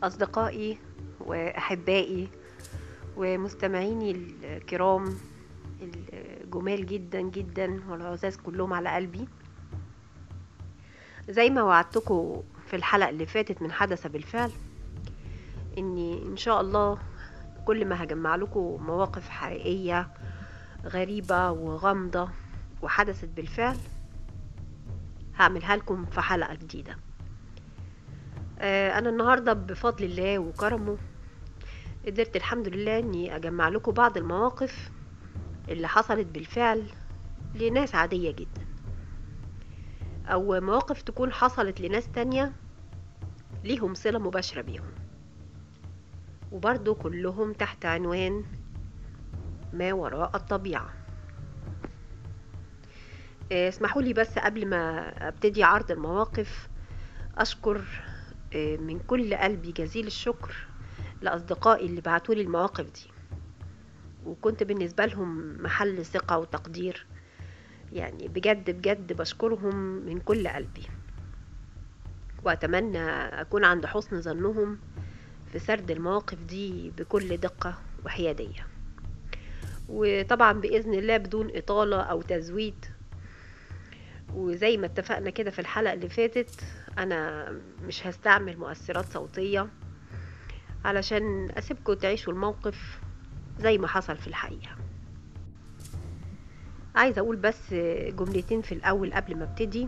أصدقائي وأحبائي ومستمعيني الكرام الجمال جدا جدا والعزاز كلهم على قلبي زي ما وعدتكم في الحلقة اللي فاتت من حدث بالفعل اني ان شاء الله كل ما هجمع لكم مواقف حقيقية غريبة وغامضة وحدثت بالفعل هعملها لكم في حلقة جديدة آه، انا النهاردة بفضل الله وكرمه قدرت الحمد لله اني اجمع لكم بعض المواقف اللي حصلت بالفعل لناس عادية جدا او مواقف تكون حصلت لناس تانية ليهم صلة مباشرة بيهم وبرضو كلهم تحت عنوان ما وراء الطبيعة آه، اسمحوا لي بس قبل ما ابتدي عرض المواقف اشكر آه، من كل قلبي جزيل الشكر لاصدقائي اللي بعتولي المواقف دي وكنت بالنسبة لهم محل ثقة وتقدير يعني بجد بجد بشكرهم من كل قلبي وأتمنى أكون عند حسن ظنهم في سرد المواقف دي بكل دقة وحيادية وطبعا بإذن الله بدون إطالة أو تزويد وزي ما اتفقنا كده في الحلقة اللي فاتت أنا مش هستعمل مؤثرات صوتية علشان أسيبكم تعيشوا الموقف زي ما حصل في الحقيقة عايزة أقول بس جملتين في الأول قبل ما ابتدي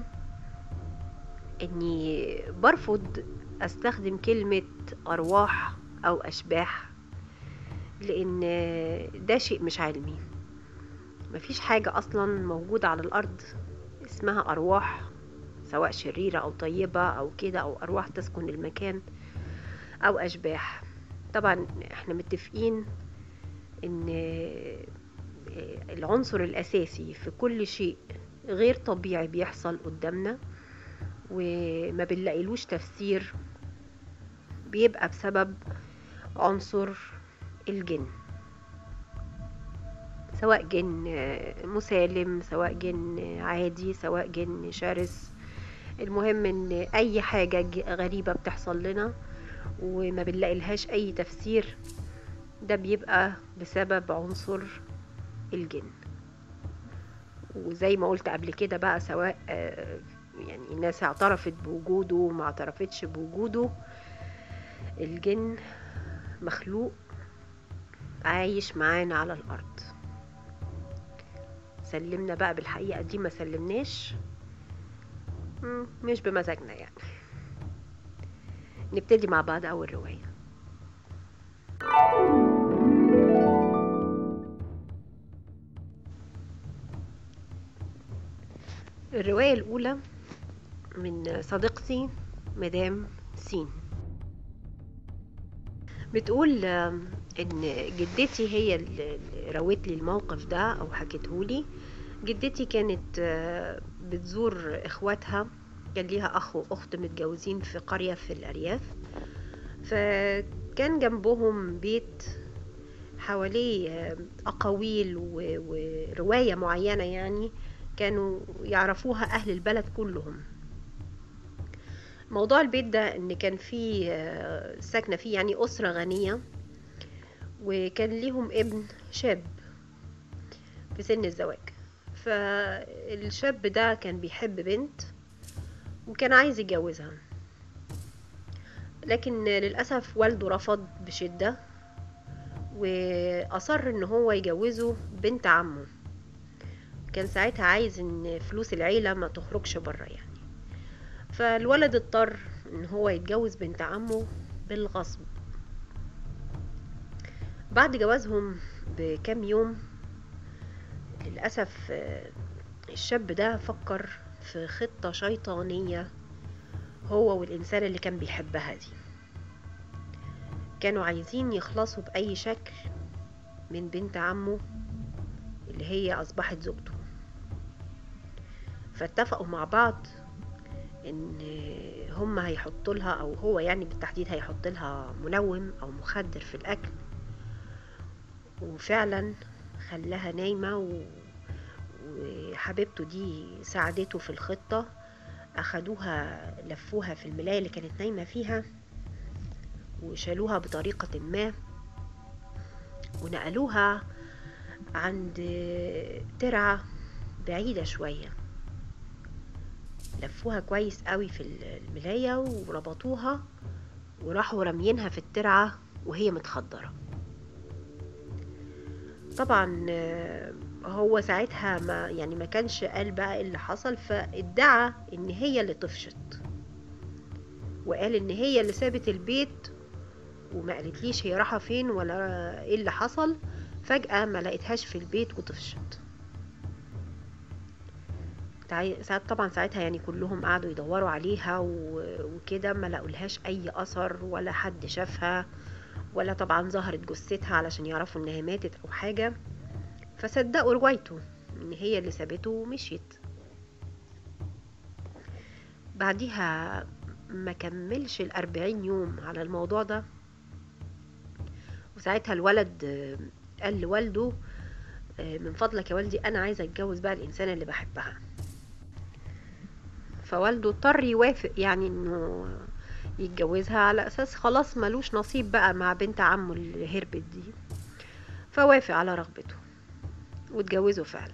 إني برفض أستخدم كلمة أرواح أو أشباح لأن ده شيء مش علمي مفيش حاجة أصلا موجودة على الأرض اسمها أرواح سواء شريرة أو طيبة أو كده أو أرواح تسكن المكان أو أشباح طبعا احنا متفقين ان العنصر الاساسي في كل شيء غير طبيعي بيحصل قدامنا وما بنلاقيلوش تفسير بيبقى بسبب عنصر الجن سواء جن مسالم سواء جن عادي سواء جن شرس المهم ان اي حاجة غريبة بتحصل لنا وما بنلاقي لهاش اي تفسير ده بيبقى بسبب عنصر الجن وزي ما قلت قبل كده بقى سواء يعني الناس اعترفت بوجوده وما اعترفتش بوجوده الجن مخلوق عايش معانا على الارض سلمنا بقى بالحقيقة دي ما سلمناش مش بمزاجنا يعني نبتدي مع بعض أول رواية الرواية الأولى من صديقتي مدام سين بتقول إن جدتي هي اللي روت لي الموقف ده أو حكتهولي جدتي كانت بتزور إخواتها كان ليها أخ وأخت متجوزين في قرية في الأرياف فكان جنبهم بيت حواليه أقاويل ورواية معينة يعني كانوا يعرفوها أهل البلد كلهم موضوع البيت ده إن كان فيه ساكنة فيه يعني أسرة غنية وكان ليهم ابن شاب في سن الزواج فالشاب ده كان بيحب بنت وكان عايز يتجوزها لكن للأسف والده رفض بشدة وأصر إن هو يجوزه بنت عمه كان ساعتها عايز إن فلوس العيلة ما تخرجش بره يعني فالولد اضطر إن هو يتجوز بنت عمه بالغصب بعد جوازهم بكام يوم للأسف الشاب ده فكر في خطة شيطانية هو والإنسان اللي كان بيحبها دي كانوا عايزين يخلصوا بأي شكل من بنت عمه اللي هي أصبحت زوجته فاتفقوا مع بعض ان هم هيحطوا لها او هو يعني بالتحديد هيحط لها منوم او مخدر في الاكل وفعلا خلاها نايمة و... وحبيبته دي ساعدته في الخطة أخدوها لفوها في الملاية اللي كانت نايمة فيها وشالوها بطريقة ما ونقلوها عند ترعة بعيدة شوية لفوها كويس قوي في الملاية وربطوها وراحوا راميينها في الترعة وهي متخدرة طبعا هو ساعتها ما يعني ما كانش قال بقى اللي حصل فادعى ان هي اللي طفشت وقال ان هي اللي سابت البيت وما قالتليش هي رايحه فين ولا ايه اللي حصل فجاه ما لقيتهاش في البيت وطفشت ساعات طبعا ساعتها يعني كلهم قعدوا يدوروا عليها وكده ما لقولهاش اي اثر ولا حد شافها ولا طبعا ظهرت جثتها علشان يعرفوا انها ماتت او حاجه فصدقوا روايته ان هي اللي سابته ومشيت بعديها ما كملش الأربعين يوم على الموضوع ده وساعتها الولد قال لوالده من فضلك يا والدي أنا عايزة أتجوز بقى الإنسانة اللي بحبها فوالده اضطر يوافق يعني إنه يتجوزها على أساس خلاص ملوش نصيب بقى مع بنت عمه اللي هربت دي فوافق على رغبته واتجوزوا فعلا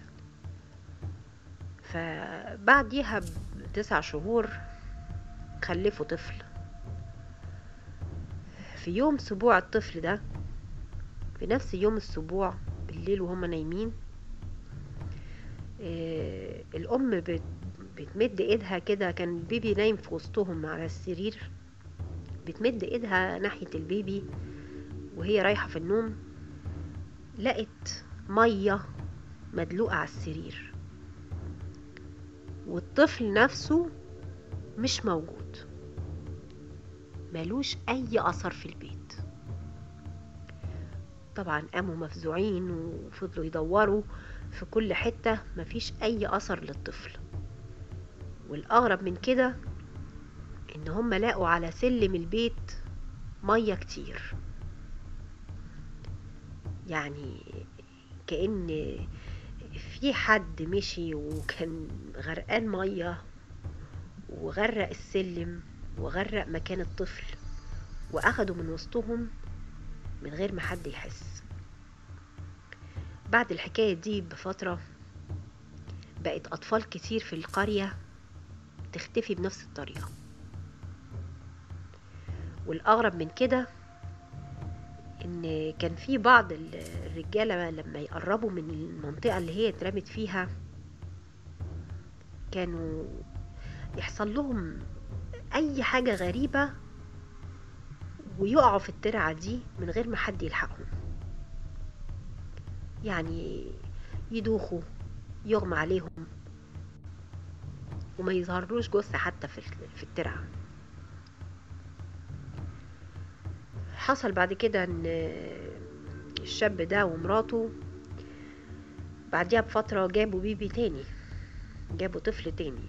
فبعديها بتسع شهور خلفوا طفل في يوم سبوع الطفل ده في نفس يوم السبوع بالليل وهم نايمين آه الأم بت بتمد ايدها كده كان البيبي نايم في وسطهم على السرير بتمد ايدها ناحية البيبي وهي رايحة في النوم لقت مية مدلوقة على السرير والطفل نفسه مش موجود ملوش اي اثر في البيت طبعا قاموا مفزوعين وفضلوا يدوروا في كل حتة مفيش اي اثر للطفل والاغرب من كده ان هم لقوا على سلم البيت مية كتير يعني كأن في حد مشي وكان غرقان مية وغرق السلم وغرق مكان الطفل واخدوا من وسطهم من غير ما حد يحس بعد الحكاية دي بفترة بقت أطفال كتير في القرية تختفي بنفس الطريقة والأغرب من كده إن كان في بعض الرجالة لما يقربوا من المنطقة اللي هي اترمت فيها كانوا يحصل لهم أي حاجة غريبة ويقعوا في الترعة دي من غير ما حد يلحقهم يعني يدوخوا يغمى عليهم وما يظهرلوش جثة حتى في الترعة حصل بعد كده ان الشاب ده ومراته بعديها بفترة جابوا بيبي تاني جابوا طفل تاني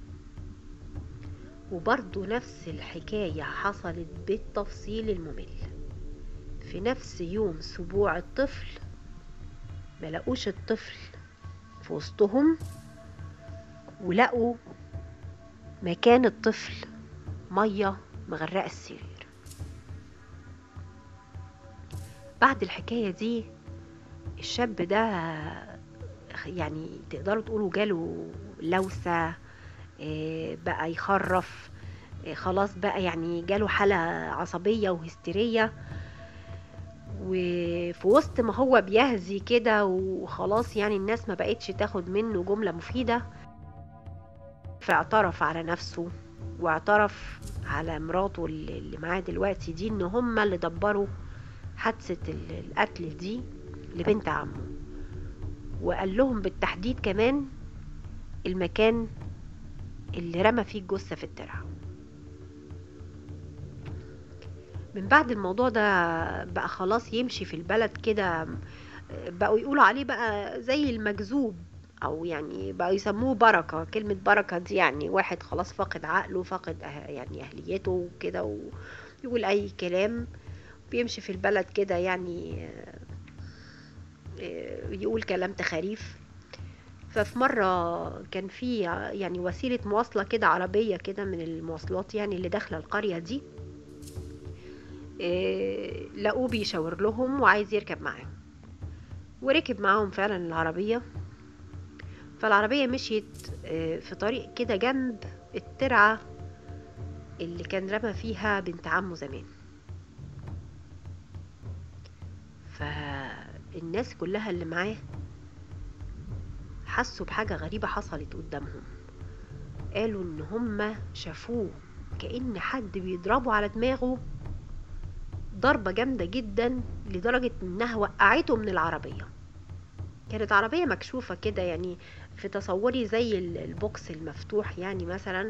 وبرضه نفس الحكاية حصلت بالتفصيل الممل في نفس يوم سبوع الطفل ملقوش الطفل في وسطهم ولقوا مكان الطفل مية مغرقة السرير بعد الحكاية دي الشاب ده يعني تقدروا تقولوا جاله لوسة بقى يخرف خلاص بقى يعني جاله حالة عصبية وهستيرية وفي وسط ما هو بيهزي كده وخلاص يعني الناس ما بقتش تاخد منه جملة مفيدة فاعترف على نفسه واعترف على مراته اللي معاه دلوقتي دي ان هما اللي دبروا حادثة القتل دي لبنت عمه وقال لهم بالتحديد كمان المكان اللي رمى فيه الجثة في الترعة من بعد الموضوع ده بقى خلاص يمشي في البلد كده بقوا يقولوا عليه بقى زي المجذوب او يعني بقوا يسموه بركة كلمة بركة دي يعني واحد خلاص فاقد عقله فاقد يعني اهليته وكده ويقول اي كلام بيمشي في البلد كده يعني يقول كلام تخاريف ففي مرة كان في يعني وسيلة مواصلة كده عربية كده من المواصلات يعني اللي داخلة القرية دي إيه لقوه بيشاور لهم وعايز يركب معاهم وركب معاهم فعلا العربية فالعربية مشيت إيه في طريق كده جنب الترعة اللي كان رمى فيها بنت عمه زمان فالناس كلها اللي معاه حسوا بحاجة غريبة حصلت قدامهم قالوا ان هما شافوه كأن حد بيضربه على دماغه ضربة جامدة جدا لدرجة انها وقعته من العربية كانت عربية مكشوفة كده يعني في تصوري زي البوكس المفتوح يعني مثلا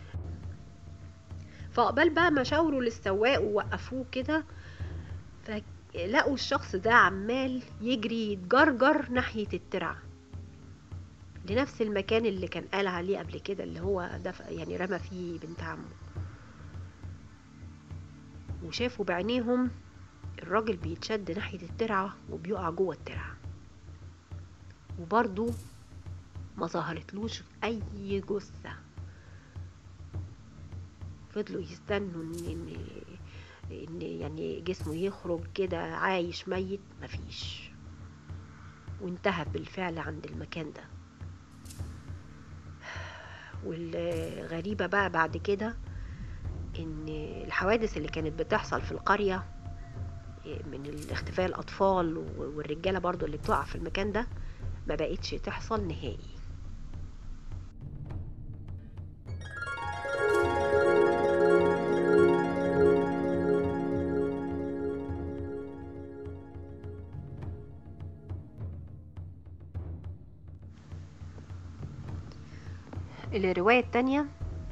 فقبل بقى ما شاوروا للسواق ووقفوه كده فلقوا الشخص ده عمال يجري يتجرجر ناحية الترعة لنفس المكان اللي كان قال عليه قبل كده اللي هو دف... يعني رمى فيه بنت عمه وشافوا بعينيهم الراجل بيتشد ناحية الترعة وبيقع جوه الترعة وبرضو ما ظهرتلوش أي جثة فضلوا يستنوا إن, إن, إن يعني جسمه يخرج كده عايش ميت مفيش وانتهى بالفعل عند المكان ده والغريبة بقى بعد كده ان الحوادث اللي كانت بتحصل في القرية من اختفاء الاطفال والرجالة برضو اللي بتقع في المكان ده ما بقتش تحصل نهائي الرواية التانية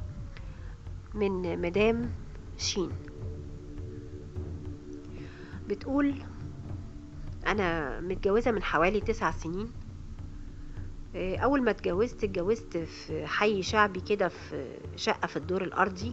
من مدام شين بتقول أنا متجوزة من حوالي تسع سنين أول ما اتجوزت اتجوزت في حي شعبي كده في شقة في الدور الأرضي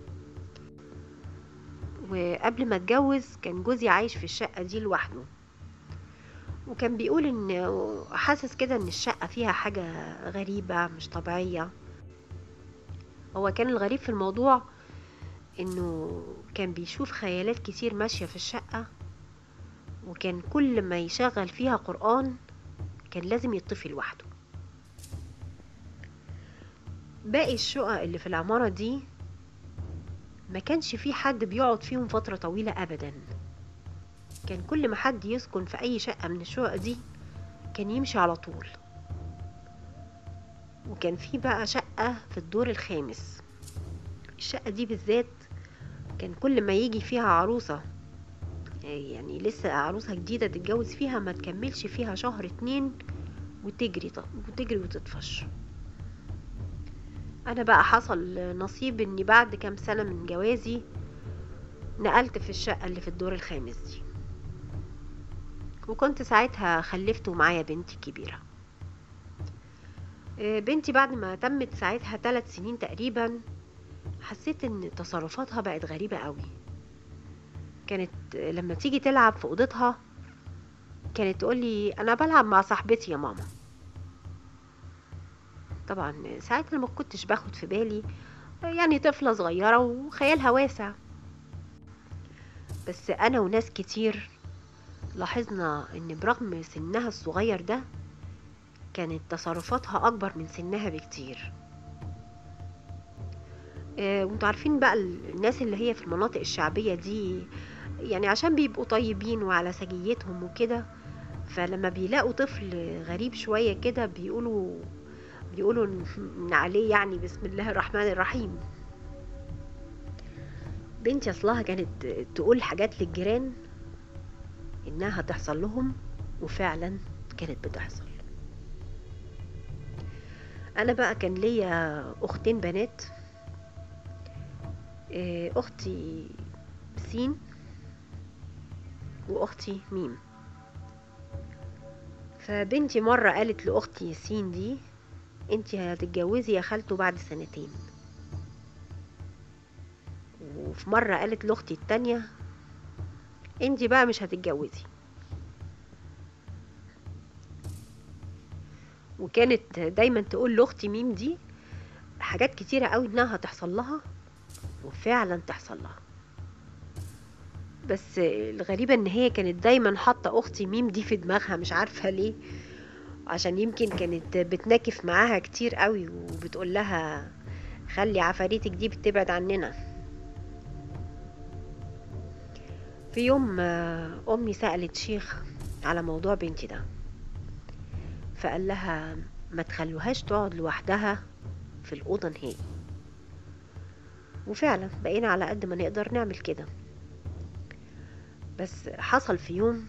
وقبل ما اتجوز كان جوزي عايش في الشقة دي لوحده وكان بيقول ان حاسس كده ان الشقة فيها حاجة غريبة مش طبيعية هو كان الغريب في الموضوع انه كان بيشوف خيالات كتير ماشية في الشقة وكان كل ما يشغل فيها قرآن كان لازم يطفي لوحده باقي الشقق اللي في العمارة دي ما كانش في حد بيقعد فيهم فترة طويلة أبدا كان كل ما حد يسكن في أي شقة من الشقق دي كان يمشي على طول وكان في بقى شقة في الدور الخامس الشقة دي بالذات كان كل ما يجي فيها عروسة يعني لسه عروسة جديدة تتجوز فيها ما تكملش فيها شهر اتنين وتجري وتجري وتطفش انا بقى حصل نصيب اني بعد كام سنة من جوازي نقلت في الشقة اللي في الدور الخامس دي وكنت ساعتها خلفت ومعايا بنتي كبيرة بنتي بعد ما تمت ساعتها ثلاث سنين تقريبا حسيت ان تصرفاتها بقت غريبة قوي كانت لما تيجي تلعب في اوضتها كانت تقولي انا بلعب مع صاحبتي يا ماما طبعا ساعتها ما كنتش باخد في بالي يعني طفلة صغيرة وخيالها واسع بس انا وناس كتير لاحظنا ان برغم سنها الصغير ده كانت تصرفاتها اكبر من سنها بكتير آه وانتوا عارفين بقى الناس اللي هي في المناطق الشعبية دي يعني عشان بيبقوا طيبين وعلى سجيتهم وكده فلما بيلاقوا طفل غريب شوية كده بيقولوا بيقولوا ان عليه يعني بسم الله الرحمن الرحيم بنتي اصلها كانت تقول حاجات للجيران انها هتحصل لهم وفعلا كانت بتحصل انا بقى كان ليا اختين بنات اختي سين واختي ميم فبنتي مرة قالت لأختي سين دي انتي هتتجوزي يا خالته بعد سنتين وفي مرة قالت لأختي التانية انتي بقى مش هتتجوزي وكانت دايما تقول لاختي ميم دي حاجات كتيرة قوي انها هتحصل لها وفعلا تحصل لها بس الغريبة ان هي كانت دايما حاطة اختي ميم دي في دماغها مش عارفة ليه عشان يمكن كانت بتناكف معاها كتير قوي وبتقول لها خلي عفاريتك دي بتبعد عننا في يوم آه، امي سألت شيخ على موضوع بنتي ده فقال لها ما تخلوهاش تقعد لوحدها في الأوضة نهائي وفعلا بقينا على قد ما نقدر نعمل كده بس حصل في يوم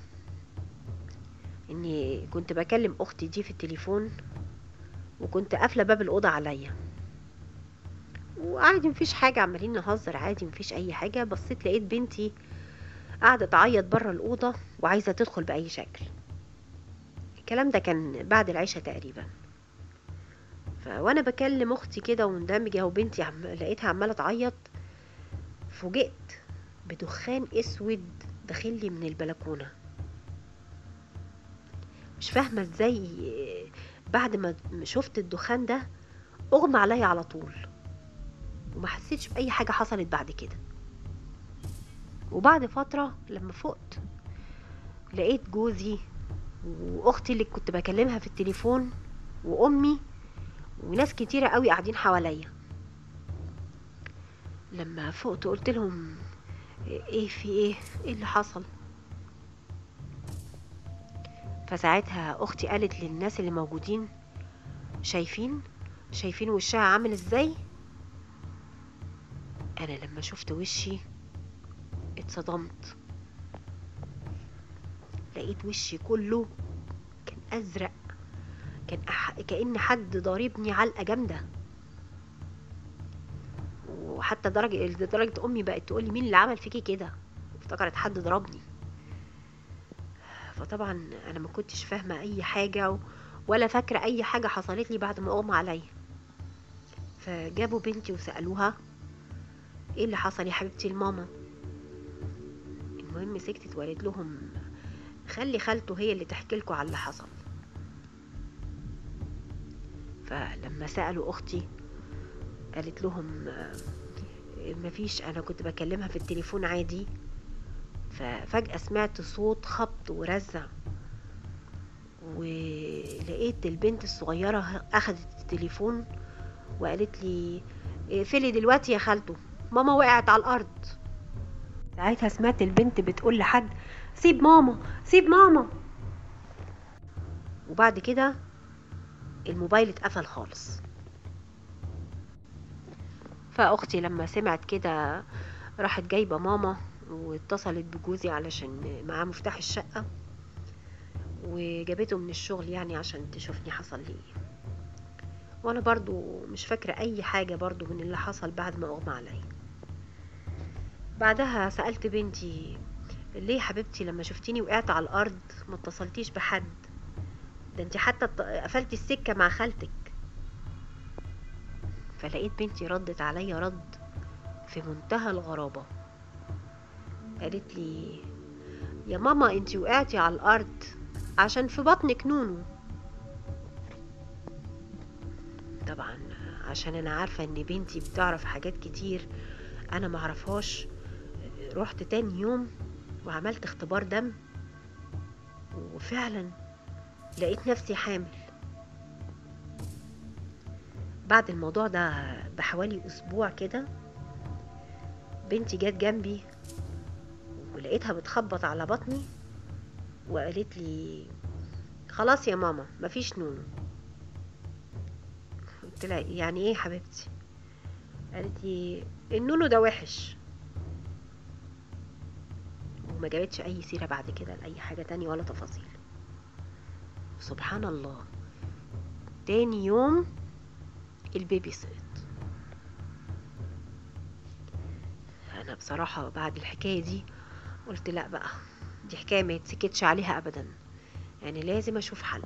اني كنت بكلم اختي دي في التليفون وكنت قافله باب الاوضه عليا وعادي مفيش حاجه عمالين نهزر عادي مفيش اي حاجه بصيت لقيت بنتي قاعده تعيط بره الاوضه وعايزه تدخل باي شكل الكلام ده كان بعد العشاء تقريبا ف- وانا بكلم اختي كده ومندمجه وبنتي عم... لقيتها عماله تعيط فوجئت بدخان اسود داخلي من البلكونه مش فاهمه ازاي بعد ما شفت الدخان ده اغمى عليا على طول وما حسيتش باي حاجه حصلت بعد كده وبعد فتره لما فقت لقيت جوزي واختي اللي كنت بكلمها في التليفون وامي وناس كتيره قوي قاعدين حواليا لما فقت قلت لهم ايه في ايه ايه اللي حصل فساعتها اختي قالت للناس اللي موجودين شايفين شايفين وشها عامل ازاي انا لما شفت وشي اتصدمت لقيت وشي كله كان ازرق كان أح... كأن حد ضاربني علقة جامدة وحتى درجة لدرجة أمي بقت تقولي مين اللي عمل فيكي كده افتكرت حد ضربني فطبعا أنا ما كنتش فاهمة أي حاجة و... ولا فاكرة أي حاجة حصلت لي بعد ما أغمى عليا فجابوا بنتي وسألوها ايه اللي حصل يا حبيبتي لماما المهم سكتت وقالت لهم خلي خالته هي اللي تحكي لكم على اللي حصل فلما سألوا أختي قالت لهم آه، مفيش أنا كنت بكلمها في التليفون عادي ففجأة سمعت صوت خبط ورزع ولقيت البنت الصغيرة أخدت التليفون وقالت لي اقفلي دلوقتي يا خالته ماما وقعت على الأرض ساعتها سمعت البنت بتقول لحد سيب ماما سيب ماما وبعد كده الموبايل اتقفل خالص فاختي لما سمعت كده راحت جايبه ماما واتصلت بجوزي علشان معاه مفتاح الشقه وجابته من الشغل يعني عشان تشوفني حصل لي ايه وانا برضو مش فاكره اي حاجه برضو من اللي حصل بعد ما اغمى عليا بعدها سالت بنتي ليه يا حبيبتي لما شفتيني وقعت على الارض ما اتصلتيش بحد ده انت حتى ات- قفلتي السكه مع خالتك فلقيت بنتي ردت عليا رد في منتهى الغرابه قالت لي يا ماما انت وقعتي على الارض عشان في بطنك نونو طبعا عشان انا عارفه ان بنتي بتعرف حاجات كتير انا معرفهاش رحت تاني يوم وعملت اختبار دم وفعلا لقيت نفسي حامل بعد الموضوع ده بحوالي اسبوع كده بنتي جت جنبي ولقيتها بتخبط على بطني وقالت لي خلاص يا ماما مفيش نونو قلت لها يعني ايه يا حبيبتي قالت لي النونو ده وحش وما جابتش اي سيره بعد كده لاي حاجه تانية ولا تفاصيل سبحان الله تاني يوم البيبي سقط انا بصراحه بعد الحكايه دي قلت لا بقى دي حكايه ما يتسكتش عليها ابدا يعني لازم اشوف حل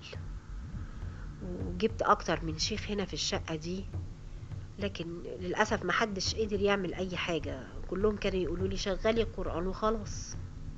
وجبت اكتر من شيخ هنا في الشقه دي لكن للاسف محدش قدر يعمل اي حاجه كلهم كانوا يقولوا لي شغلي قران وخلاص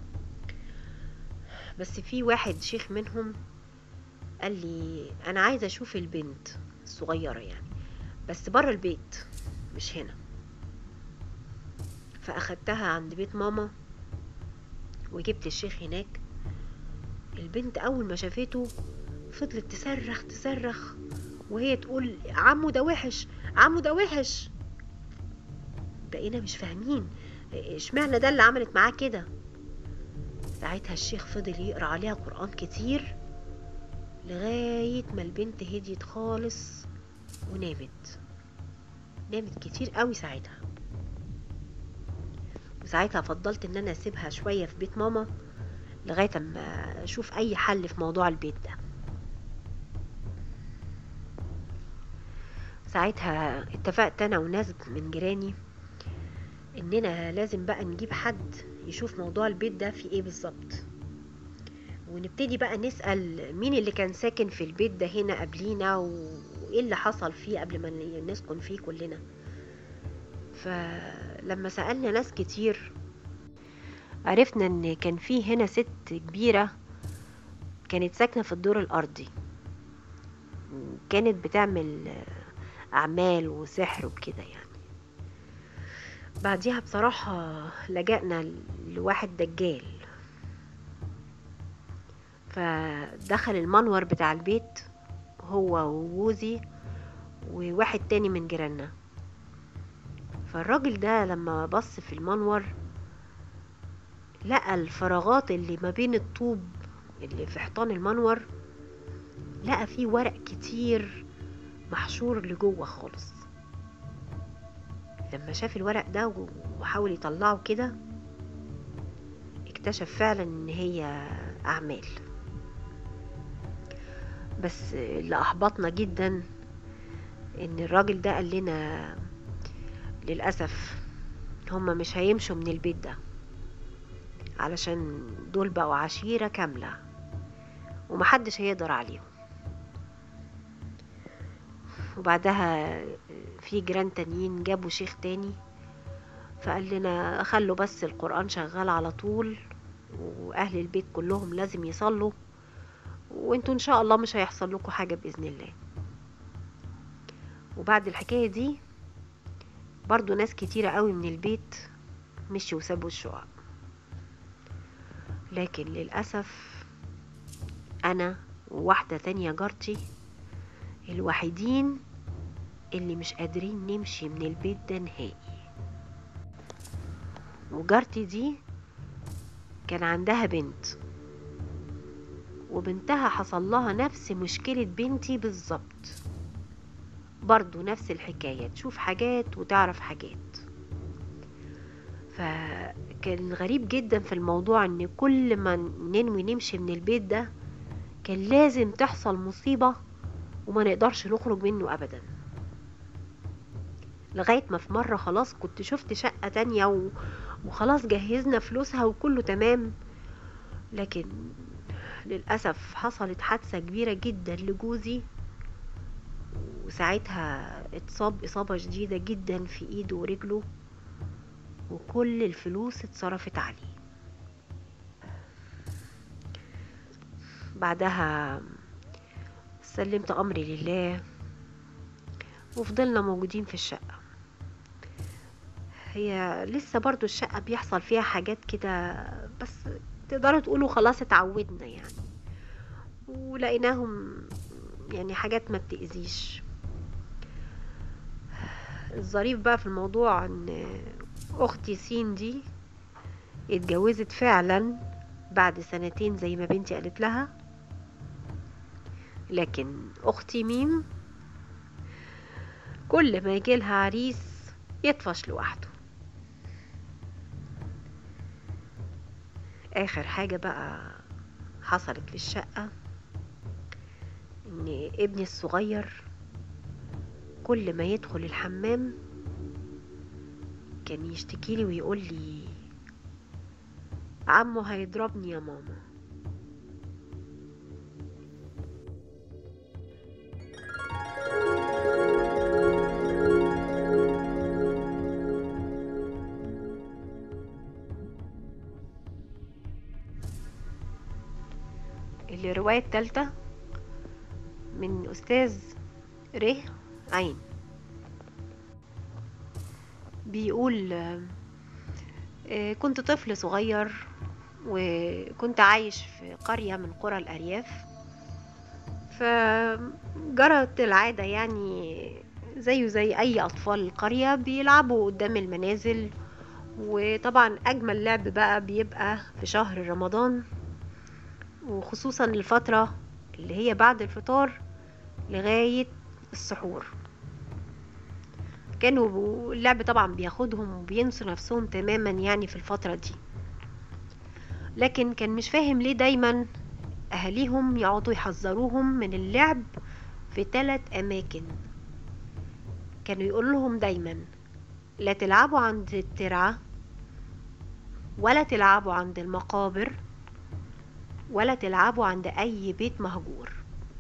بس في واحد شيخ منهم قال لي انا عايزه اشوف البنت الصغيره يعني بس بره البيت مش هنا فاخدتها عند بيت ماما وجبت الشيخ هناك البنت اول ما شافته فضلت تصرخ تصرخ وهي تقول عمو ده وحش عمو ده وحش بقينا مش فاهمين اشمعنى ده اللي عملت معاه كده ساعتها الشيخ فضل يقرا عليها قرآن كتير لغاية ما البنت هديت خالص ونامت نامت كتير قوي ساعتها وساعتها فضلت ان انا اسيبها شوية في بيت ماما لغاية اما اشوف اي حل في موضوع البيت ده ساعتها اتفقت انا وناس من جيراني اننا لازم بقى نجيب حد يشوف موضوع البيت ده في ايه بالظبط ونبتدي بقى نسأل مين اللي كان ساكن في البيت ده هنا قبلينا وايه اللي حصل فيه قبل ما نسكن فيه كلنا فلما سألنا ناس كتير عرفنا ان كان في هنا ست كبيرة كانت ساكنة في الدور الأرضي كانت بتعمل أعمال وسحر وكده يعني بعديها بصراحة لجأنا لواحد دجال فدخل المنور بتاع البيت هو وجوزي وواحد تاني من جيراننا فالراجل ده لما بص في المنور لقى الفراغات اللي ما بين الطوب اللي في حيطان المنور لقى فيه ورق كتير محشور لجوه خالص لما شاف الورق ده وحاول يطلعه كده اكتشف فعلا ان هي اعمال بس اللي احبطنا جدا ان الراجل ده قال لنا للاسف هما مش هيمشوا من البيت ده علشان دول بقوا عشيرة كاملة ومحدش هيقدر عليهم وبعدها في جيران تانيين جابوا شيخ تاني فقال لنا خلوا بس القرآن شغال على طول وأهل البيت كلهم لازم يصلوا وانتوا ان شاء الله مش هيحصل لكم حاجة بإذن الله وبعد الحكاية دي برضو ناس كتيرة قوي من البيت مشوا وسابوا الشقق لكن للأسف أنا وواحدة تانية جارتي الوحيدين اللي مش قادرين نمشي من البيت ده نهائي وجارتي دي كان عندها بنت وبنتها حصل لها نفس مشكلة بنتي بالظبط برضو نفس الحكاية تشوف حاجات وتعرف حاجات فكان غريب جدا في الموضوع ان كل ما ننوي نمشي من البيت ده كان لازم تحصل مصيبة وما نقدرش نخرج منه ابدا لغاية ما في مرة خلاص كنت شفت شقة تانية و... وخلاص جهزنا فلوسها وكله تمام لكن للأسف حصلت حادثة كبيرة جدا لجوزي وساعتها اتصاب إصابة شديدة جدا في إيده ورجله وكل الفلوس اتصرفت عليه بعدها سلمت أمري لله وفضلنا موجودين في الشقة هي لسه برضو الشقة بيحصل فيها حاجات كده بس تقدروا تقولوا خلاص اتعودنا يعني ولقيناهم يعني حاجات ما بتأذيش الظريف بقى في الموضوع ان اختي سين دي اتجوزت فعلا بعد سنتين زي ما بنتي قالت لها لكن اختي ميم كل ما يجي لها عريس يطفش لوحده اخر حاجة بقى حصلت في الشقة ان ابني الصغير كل ما يدخل الحمام كان يشتكي لي ويقول لي عمو هيضربني يا ماما الرواية التالتة من أستاذ ره عين بيقول آه، كنت طفل صغير وكنت عايش في قرية من قرى الأرياف فجرت العادة يعني زيه زي أي أطفال القرية بيلعبوا قدام المنازل وطبعا أجمل لعب بقى بيبقى في شهر رمضان وخصوصا الفترة اللي هي بعد الفطار لغاية السحور كانوا اللعب طبعا بياخدهم وبينسوا نفسهم تماما يعني في الفترة دي لكن كان مش فاهم ليه دايما أهاليهم يقعدوا يحذروهم من اللعب في ثلاث أماكن كانوا يقول لهم دايما لا تلعبوا عند الترعة ولا تلعبوا عند المقابر ولا تلعبوا عند أي بيت مهجور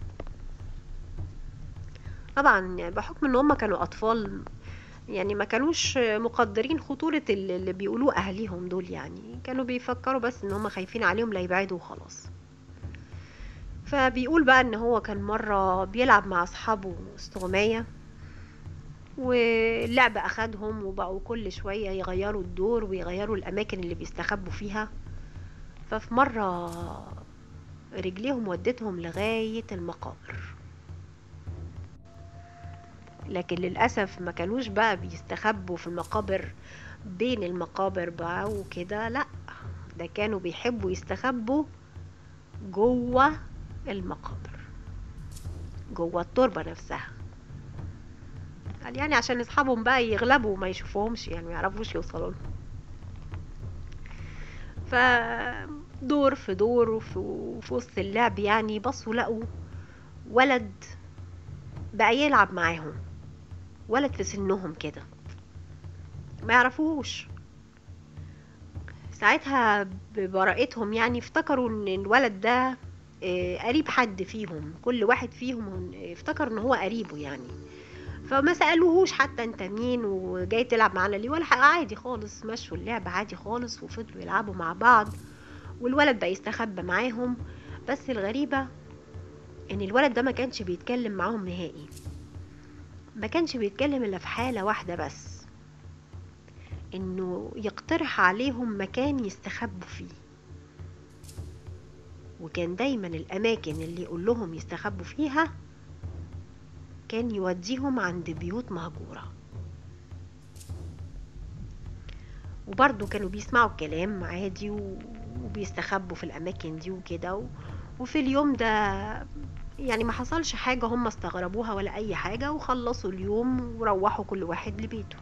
طبعا بحكم ان هم كانوا اطفال يعني ما كانوش مقدرين خطورة اللي بيقولوه اهاليهم دول يعني كانوا بيفكروا بس ان هم خايفين عليهم لا يبعدوا وخلاص فبيقول بقى ان هو كان مرة بيلعب مع اصحابه استغماية واللعب اخدهم وبقوا كل شوية يغيروا الدور ويغيروا الاماكن اللي بيستخبوا فيها ففي مرة رجليهم ودتهم لغاية المقابر لكن للأسف ما كانوش بقى بيستخبوا في المقابر بين المقابر بقى وكده لا ده كانوا بيحبوا يستخبوا جوه المقابر جوه التربة نفسها قال يعني عشان اصحابهم بقى يغلبوا وما يشوفوهمش يعني ما يعرفوش يوصلوا لهم فدور في دور وفي وفي وسط اللعب يعني بصوا لقوا ولد بقى يلعب معاهم ولد في سنهم كده ما يعرفوهوش ساعتها ببراءتهم يعني افتكروا ان الولد ده آه، قريب حد فيهم كل واحد فيهم افتكر ان هو قريبه يعني فما سألوهوش حتى انت مين وجاي تلعب معانا ليه ولا حاجة عادي خالص مشوا اللعب عادي خالص وفضلوا يلعبوا مع بعض والولد بقى يستخبى معاهم بس الغريبة ان الولد ده ما كانش بيتكلم معاهم نهائي ما كانش بيتكلم الا في حالة واحدة بس انه يقترح عليهم مكان يستخبوا فيه وكان دايما الاماكن اللي يقول لهم يستخبوا فيها كان يوديهم عند بيوت مهجورة وبرضه كانوا بيسمعوا الكلام عادي و- وبيستخبوا في الأماكن دي وكده و- وفي اليوم ده يعني ما حصلش حاجة هم استغربوها ولا أي حاجة وخلصوا اليوم وروحوا كل واحد لبيته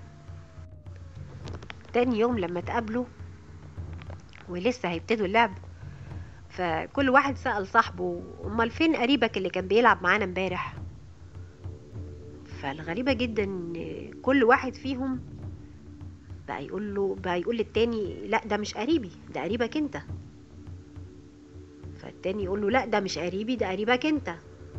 تاني يوم لما اتقابلوا ولسه هيبتدوا اللعب فكل واحد سأل صاحبه امال فين قريبك اللي كان بيلعب معانا امبارح فالغريبة جدا ان كل واحد فيهم بقى يقول له بقى يقول للتاني لا ده مش قريبي ده قريبك انت فالتاني يقول له لا ده مش قريبي ده قريبك انت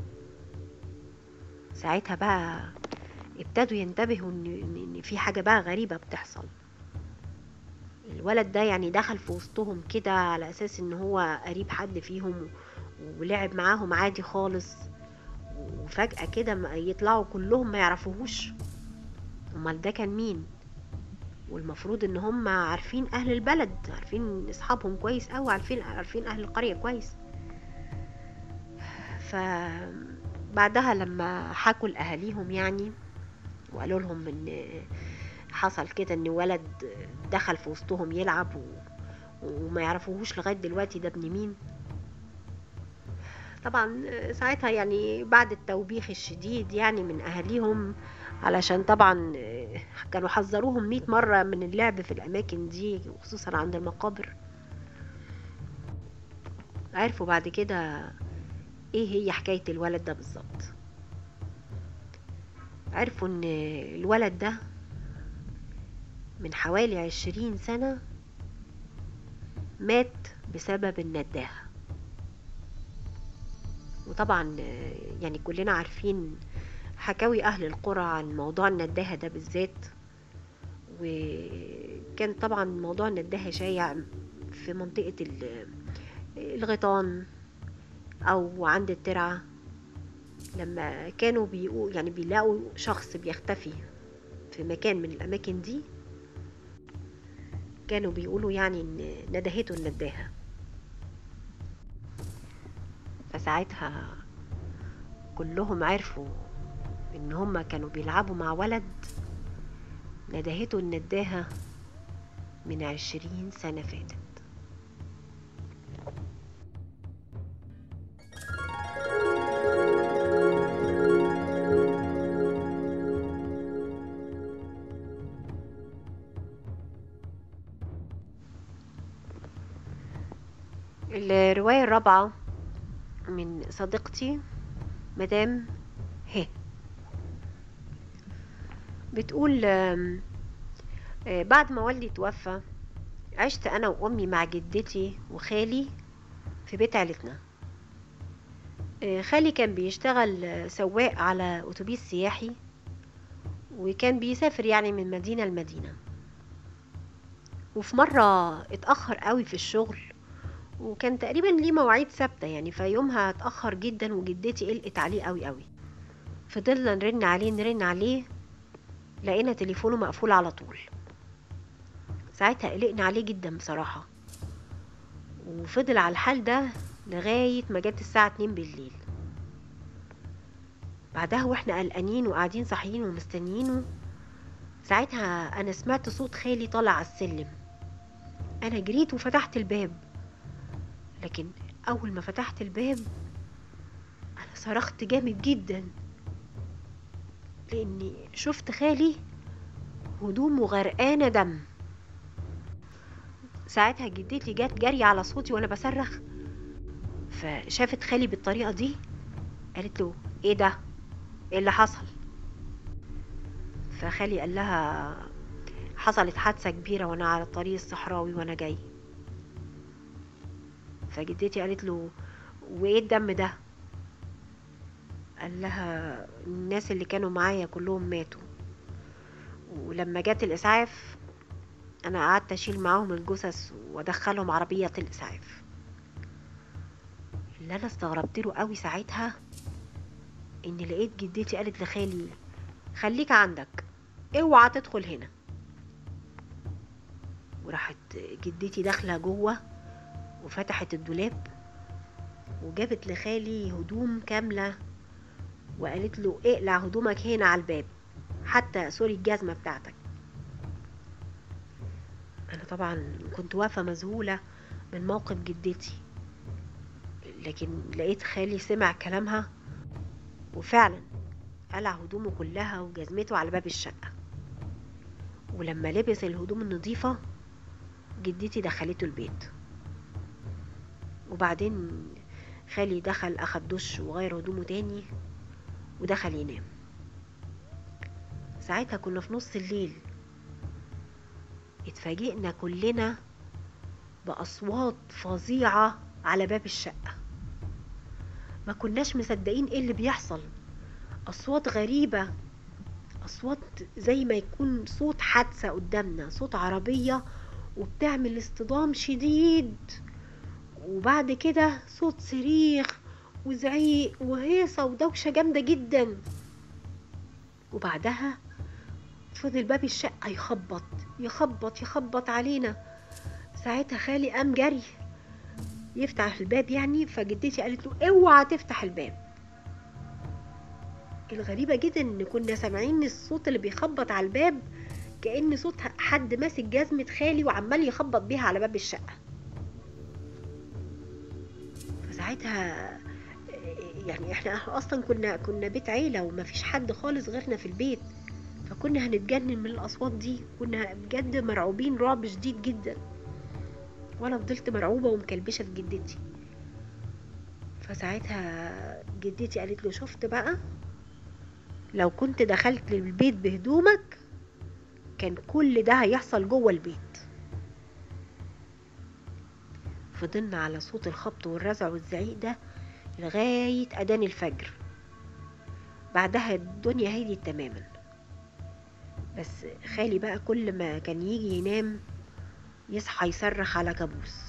ساعتها بقى ابتدوا ينتبهوا ان ان إن في حاجة بقى غريبة بتحصل الولد ده يعني دخل في وسطهم كده على اساس ان هو قريب حد فيهم ولعب معاهم عادي خالص وفجأة كده ما- يطلعوا كلهم ما يعرفوهوش امال ده كان مين والمفروض ان هم عارفين اهل البلد عارفين اصحابهم كويس قوي عارفين عارفين اهل القرية كويس فبعدها لما حكوا لاهاليهم يعني وقالوا لهم ان حصل كده ان ولد دخل في وسطهم يلعب و... وما يعرفوهوش لغاية دلوقتي ده ابن مين طبعا ساعتها يعني بعد التوبيخ الشديد يعني من اهاليهم علشان طبعا كانوا حذروهم مئة مرة من اللعب في الأماكن دي وخصوصا عند المقابر عرفوا بعد كده ايه هي حكاية الولد ده بالظبط عرفوا ان الولد ده من حوالي عشرين سنة مات بسبب النداهة وطبعا يعني كلنا عارفين حكاوي أهل القرى عن موضوع النداهة ده بالذات وكان طبعا موضوع النداهة شايع في منطقة ال- الغيطان أو عند الترعة لما كانوا بيقوا يعني بيلاقوا شخص بيختفي في مكان من الأماكن دي كانوا بيقولوا يعني ان ندهته النداهة فساعتها كلهم عرفوا ان هما كانوا بيلعبوا مع ولد ندهته النداهة من عشرين سنة فاتت الرواية الرابعة من صديقتي مدام ه بتقول آم، آه، بعد ما والدي توفى عشت أنا وأمي مع جدتي وخالي في بيت عيلتنا آه، خالي كان بيشتغل آه، سواق على أتوبيس سياحي وكان بيسافر يعني من مدينة لمدينة وفي مرة اتأخر قوي في الشغل وكان تقريبا ليه مواعيد ثابتة يعني فيومها اتأخر جدا وجدتي قلقت عليه قوي قوي فضلنا نرن عليه نرن عليه لقينا تليفونه مقفول على طول ساعتها قلقنا عليه جدا بصراحة وفضل على الحال ده لغاية ما جت الساعة اتنين بالليل بعدها واحنا قلقانين وقاعدين صاحيين ومستنيينه ساعتها انا سمعت صوت خالي طالع على السلم انا جريت وفتحت الباب لكن اول ما فتحت الباب انا صرخت جامد جدا لاني شفت خالي هدومه غرقانه دم ساعتها جدتي جت جري على صوتي وانا بصرخ فشافت خالي بالطريقه دي قالت له ايه ده ايه اللي حصل فخالي قال لها حصلت حادثه كبيره وانا على الطريق الصحراوي وانا جاي فجدتي قالت له وايه الدم ده قال لها الناس اللي كانوا معايا كلهم ماتوا ولما جت الاسعاف انا قعدت اشيل معاهم الجثث وادخلهم عربيه الاسعاف اللي انا استغربت له قوي ساعتها ان لقيت جدتي قالت لخالي خليك عندك اوعى تدخل هنا وراحت جدتي داخله جوه وفتحت الدولاب وجابت لخالي هدوم كاملة وقالت له اقلع هدومك هنا على الباب حتى سوري الجزمة بتاعتك أنا طبعا كنت واقفة مذهولة من موقف جدتي لكن لقيت خالي سمع كلامها وفعلا قلع هدومه كلها وجزمته على باب الشقة ولما لبس الهدوم النظيفة جدتي دخلته البيت وبعدين خالي دخل اخد دش وغير هدومه تاني ودخل ينام ساعتها كنا في نص الليل اتفاجئنا كلنا بأصوات فظيعة على باب الشقة ما كناش مصدقين ايه اللي بيحصل أصوات غريبة أصوات زي ما يكون صوت حادثة قدامنا صوت عربية وبتعمل اصطدام شديد وبعد كده صوت صريخ وزعيق وهيصة ودوشة جامدة جدا وبعدها فضل باب الشقة يخبط يخبط يخبط علينا ساعتها خالي قام جري يفتح الباب يعني فجدتي قالت له اوعى تفتح الباب الغريبة جدا ان كنا سامعين الصوت اللي بيخبط على الباب كأن صوت حد ماسك جزمة خالي وعمال يخبط بيها على باب الشقة فساعتها يعني احنا اصلا كنا كنا بيت عيلة وما فيش حد خالص غيرنا في البيت فكنا هنتجنن من الاصوات دي كنا بجد مرعوبين رعب شديد جدا وانا فضلت مرعوبة ومكلبشة في جدتي فساعتها جدتي قالت له شفت بقى لو كنت دخلت البيت بهدومك كان كل ده هيحصل جوه البيت فضلنا على صوت الخبط والرزع والزعيق ده لغاية أذان الفجر بعدها الدنيا هديت تماما بس خالي بقى كل ما كان يجي ينام يصحى يصرخ على كابوس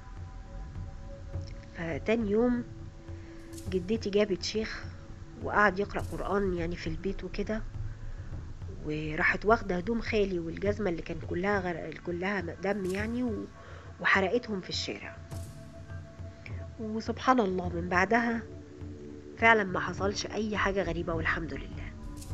فتاني يوم جدتي جابت شيخ وقعد يقرأ قرآن يعني في البيت وكده وراحت واخدة هدوم خالي والجزمة اللي كان كلها غر... كلها دم يعني و... وحرقتهم في الشارع وسبحان الله من بعدها فعلا ما حصلش اي حاجة غريبة والحمد لله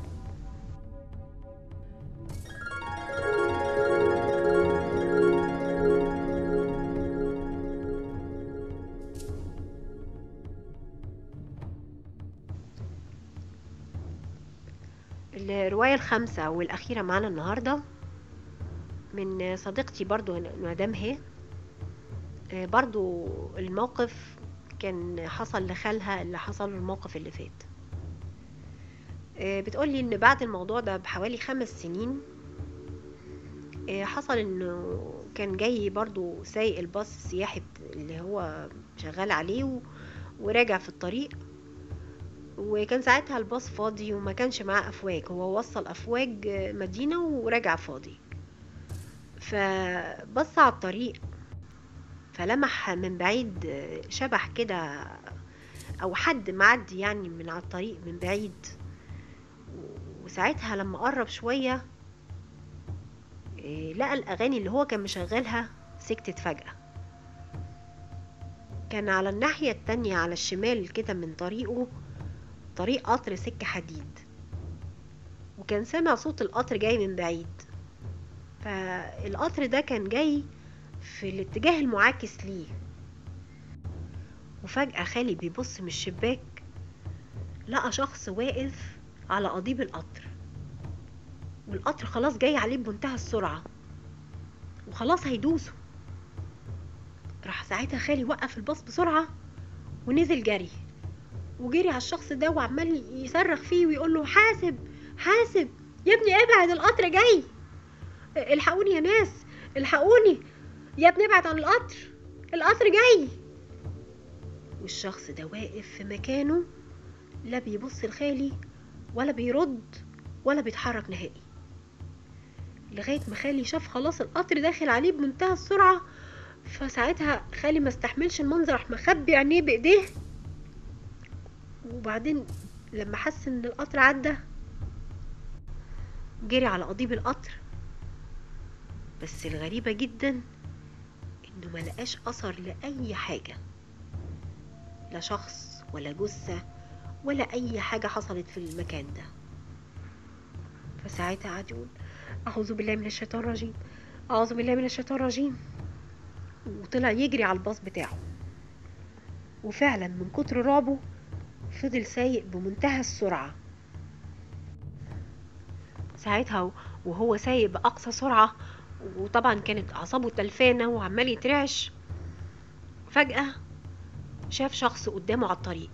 الرواية الخامسة والأخيرة معانا النهاردة من صديقتي برضو مدام هي آه، برضو الموقف كان حصل لخالها اللي حصل له الموقف اللي فات آه، بتقولي ان بعد الموضوع ده بحوالي خمس سنين آه، حصل انه كان جاي برضو سايق الباص السياحي بت- اللي هو شغال عليه و- وراجع في الطريق وكان ساعتها الباص فاضي وما كانش معاه افواج هو وصل افواج آه، مدينة وراجع فاضي فبص على الطريق فلمح من بعيد آه، شبح كده او حد معدي يعني من على الطريق من بعيد وساعتها لما قرب شوية إيه، لقى الأغاني اللي هو كان مشغلها سكتت فجأة كان على الناحية التانية على الشمال كده من طريقه طريق قطر سكة حديد وكان سمع صوت القطر جاي من بعيد فالقطر ده كان جاي في الاتجاه المعاكس ليه وفجأة خالي بيبص من الشباك لقى شخص واقف على قضيب القطر والقطر خلاص جاي عليه بمنتهى السرعة وخلاص هيدوسه راح ساعتها خالي وقف الباص بسرعة ونزل جري وجري على الشخص ده وعمال يصرخ فيه ويقول له حاسب حاسب يا ابني ابعد القطر جاي الحقوني يا ناس الحقوني يا ابني ابعد عن القطر القطر جاي والشخص ده واقف في مكانه لا بيبص لخالي ولا بيرد ولا بيتحرك نهائي لغاية ما خالي شاف خلاص القطر داخل عليه بمنتهى السرعة فساعتها خالي ما استحملش المنظر راح مخبي عينيه بايديه وبعدين لما حس ان القطر عدى جري على قضيب القطر بس الغريبة جدا انه ملقاش اثر لاي حاجة لا شخص ولا جثة ولا اي حاجة حصلت في المكان ده فساعتها قعد يقول اعوذ بالله من الشيطان الرجيم اعوذ بالله من الشيطان الرجيم وطلع يجري على الباص بتاعه وفعلا من كتر رعبه فضل سايق بمنتهى السرعة ساعتها وهو سايق بأقصى سرعة وطبعا كانت أعصابه تلفانة وعمال يترعش فجأة شاف شخص قدامه على الطريق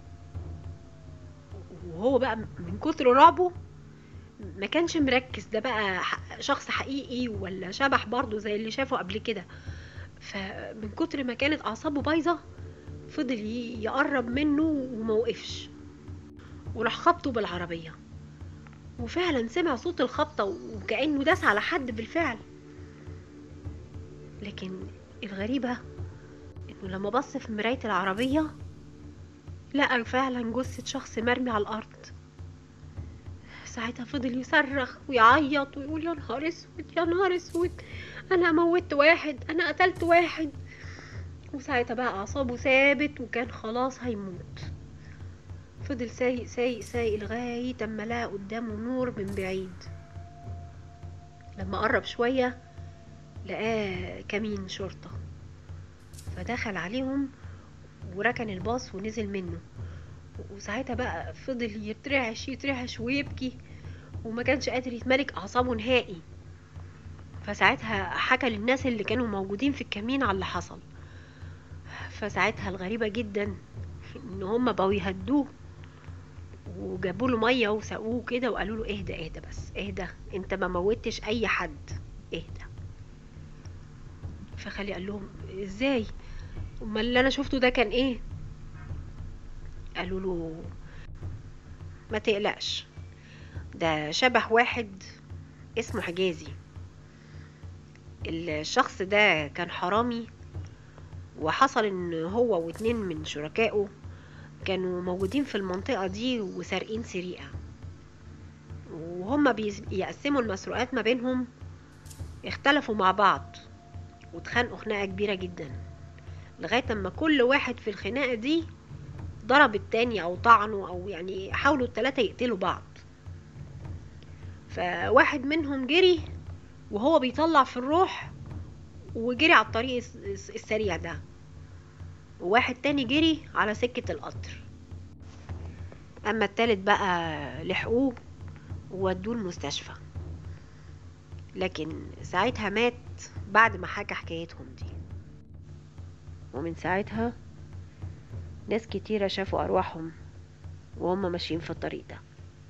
وهو بقى من كتر رعبه ما كانش مركز ده بقى ح- شخص حقيقي ولا شبح برضه زي اللي شافه قبل كده فمن كتر ما كانت اعصابه بايظه فضل ي- يقرب منه وموقفش وراح خبطه بالعربيه وفعلا سمع صوت الخبطه وكانه داس على حد بالفعل لكن الغريبه انه لما بص في مرايه العربيه لقى فعلا جثه شخص مرمي على الارض ساعتها فضل يصرخ ويعيط ويقول يا نهار اسود يا نهار اسود انا موتت واحد انا قتلت واحد وساعتها بقى اعصابه ثابت وكان خلاص هيموت فضل سايق سايق سايق لغاية اما لقى قدامه نور من بعيد لما قرب شوية لقاه كمين شرطة فدخل عليهم وركن الباص ونزل منه وساعتها بقى فضل يترعش يترعش ويبكي وما كانش قادر يتملك اعصابه نهائي فساعتها حكى للناس اللي كانوا موجودين في الكمين على اللي حصل فساعتها الغريبة جدا ان هم بقوا يهدوه وجابوا له ميه وسقوه كده وقالوا له اهدى اهدى بس اهدى انت ما موتش اي حد اهدى فخالي قال لهم ازاي امال اللي انا شفته ده كان ايه قالوا له ما تقلقش ده شبه واحد اسمه حجازي الشخص ده كان حرامي وحصل ان هو واتنين من شركائه كانوا موجودين في المنطقة دي وسارقين سرقة وهم بيقسموا المسروقات ما بينهم اختلفوا مع بعض واتخانقوا خناقة كبيرة جدا لغاية اما كل واحد في الخناقة دي ضرب التاني او طعنه او يعني حاولوا التلاتة يقتلوا بعض فواحد منهم جري وهو بيطلع في الروح وجري على الطريق الس- السريع ده وواحد تاني جري على سكة القطر اما التالت بقى لحقوه وودوه المستشفى لكن ساعتها مات بعد ما حكى حكايتهم دي ومن ساعتها ناس كتيرة شافوا أرواحهم وهم ماشيين في الطريق ده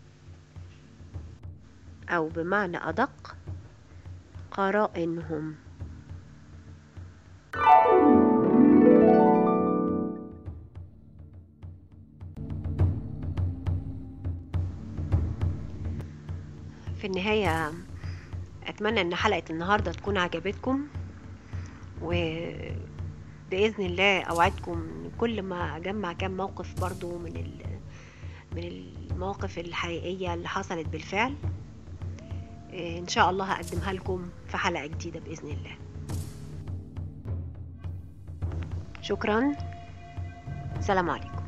أو بمعنى أدق قرائنهم في النهاية أتمنى إن حلقة النهاردة تكون عجبتكم وبإذن الله أوعدكم كل ما أجمع كام موقف برضو من ال- من المواقف الحقيقية اللي حصلت بالفعل إن شاء الله هقدمها لكم في حلقة جديدة بإذن الله شكرا سلام عليكم